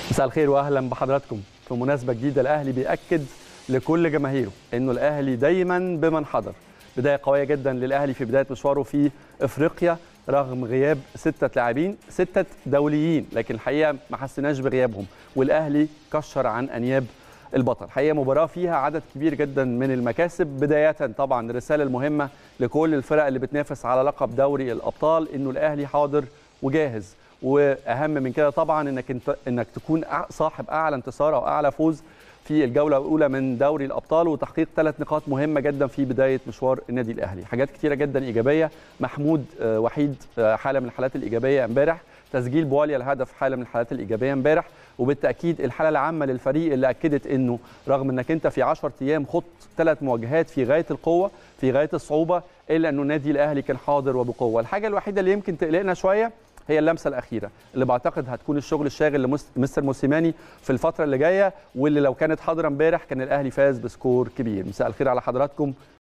مساء الخير واهلا بحضراتكم في مناسبه جديده الاهلي بياكد لكل جماهيره انه الاهلي دايما بمن حضر بدايه قويه جدا للاهلي في بدايه مشواره في افريقيا رغم غياب سته لاعبين سته دوليين لكن الحقيقه ما حسيناش بغيابهم والاهلي كشر عن انياب البطل الحقيقه مباراه فيها عدد كبير جدا من المكاسب بدايه طبعا الرساله المهمه لكل الفرق اللي بتنافس على لقب دوري الابطال انه الاهلي حاضر وجاهز واهم من كده طبعا انك انت انك تكون صاحب اعلى انتصار او اعلى فوز في الجوله الاولى من دوري الابطال وتحقيق ثلاث نقاط مهمه جدا في بدايه مشوار النادي الاهلي حاجات كتيره جدا ايجابيه محمود وحيد حاله من الحالات الايجابيه امبارح تسجيل بواليا الهدف حاله من الحالات الايجابيه امبارح وبالتاكيد الحاله العامه للفريق اللي اكدت انه رغم انك انت في 10 ايام خضت ثلاث مواجهات في غايه القوه في غايه الصعوبه الا انه النادي الاهلي كان حاضر وبقوه الحاجه الوحيده اللي يمكن تقلقنا شويه هي اللمسه الاخيره اللي بعتقد هتكون الشغل الشاغل لمستر موسيماني في الفتره اللي جايه واللي لو كانت حاضره امبارح كان الاهلي فاز بسكور كبير مساء الخير على حضراتكم